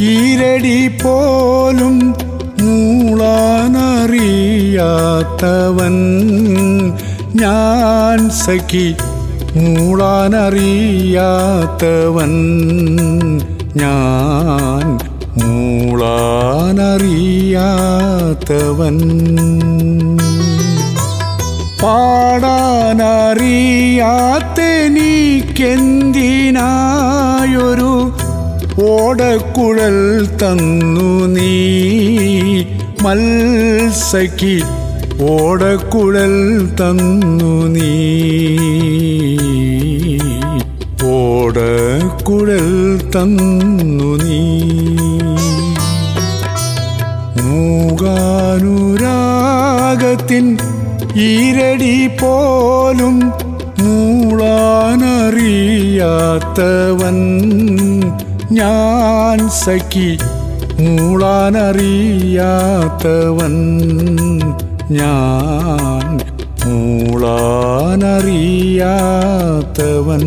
ഈരടി പോലും മൂളാനറിയാത്തവൻ ഞാൻ സഖി മൂളാനറിയാത്തവൻ ഞാൻ മൂളാനറിയാത്തവൻ പാടാനറിയാത്തെനിക്കെന്തിനായൊരു ഓടക്കുഴൽ തന്നു നീ മത്സഖി ഓടക്കുഴൽ തന്നു നീ ഓടക്കുഴൽ തന്നു നീ മൂകാനുരാഗത്തിൻ ഈരടി പോലും മൂളാനറിയാത്തവൻ ഞാൻ സഖി മൂളാനറിയാത്തവൻ ഞാൻ മൂളാനറിയാത്തവൻ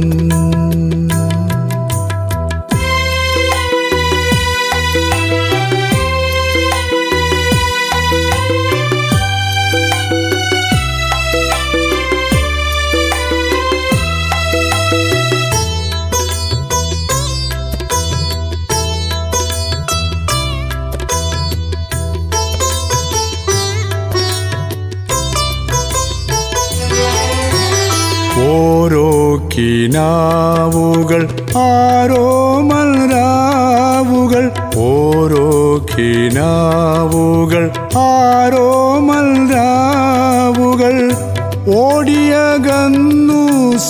ഓരോ കിനാവുകൾ ആരോ മൽരാവുകൾ ഓരോ കിനാവുകൾ ആരോ മൽരാവുകൾ ഓടിയകന്നു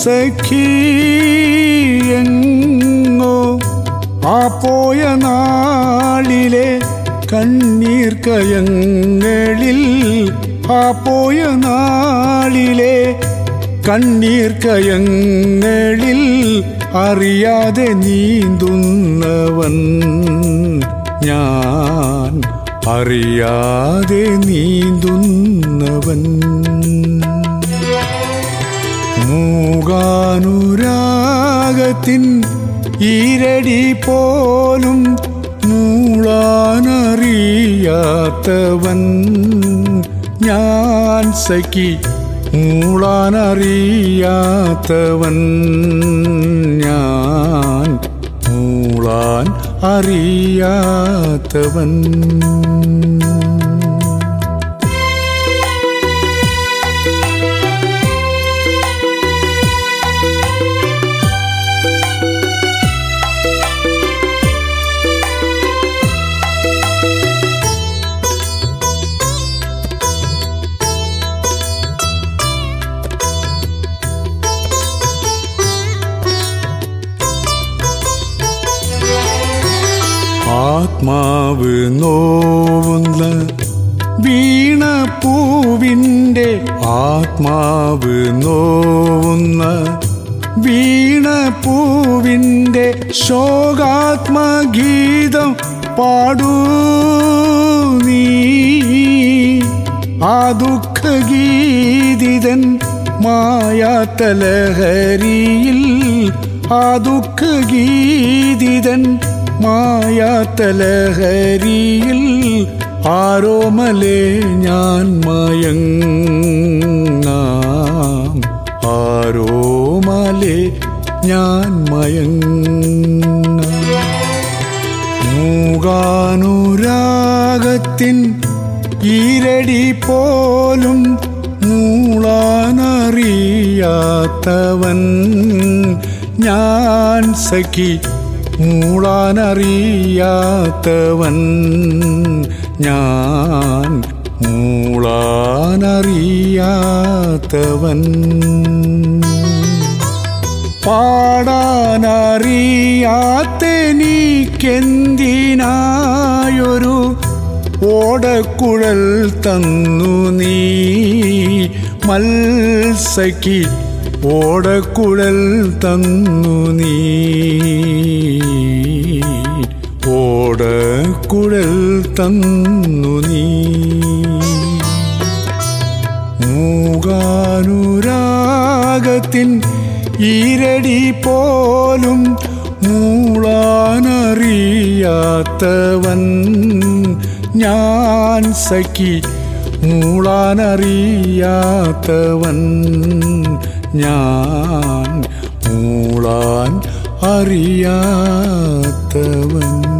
സഖിയെങ്ങോ ആ പോയ നാളിലെ കണ്ണീർ കയങ്ങളിൽ ആ പോയ നാളിലെ കണ്ണീർ കയങ്ങളിൽ അറിയാതെ നീന്തുന്നവൻ ഞാൻ അറിയാതെ നീന്തുന്നവൻ മൂകാനുരാഗത്തിൻ ഈരടി പോലും മൂളാനറിയാത്തവൻ ഞാൻ സഖി മൂളാനറിയാത്തവൻ ഞാൻ മൂളാൻ അറിയാത്തവൻ ആത്മാവ് നോവുന്ന വീണ പൂവിൻ്റെ ആത്മാവ് നോവുന്ന വീണ പൂവിൻ്റെ ശോകാത്മഗീതം പാടൂ നീ ആ ദുഃഖഗീതിതൻ മായാത്തലഹരിയിൽ ആ ദുഃഖഗീതിതൻ മായാത്തലഹരിയിൽ ആരോമലേ ഞാൻ മയങ്ങാം ആരോമലേ ഞാൻ മയങ്ങാം മൂകാനുരാഗത്തിൻ ഈരടി പോലും മൂളാനറിയാത്തവൻ ഞാൻ സഖി മൂളാനറിയാത്തവൻ ഞാൻ മൂളാനറിയാത്തവൻ പാടാനറിയാത്തെനിക്കെന്തിനായൊരു ഓടക്കുഴൽ തന്നു നീ മത്സഖി ഓടക്കുഴൽ തന്നു നീ ഓടക്കുഴൽ തന്നു നീ മൂകാനുരാഗത്തിൻ ഈരടി പോലും മൂളാനറിയാത്തവൻ ഞാൻ സഖി മൂളാനറിയാത്തവൻ ഞാൻ മൂളാൻ അറിയാത്തവൻ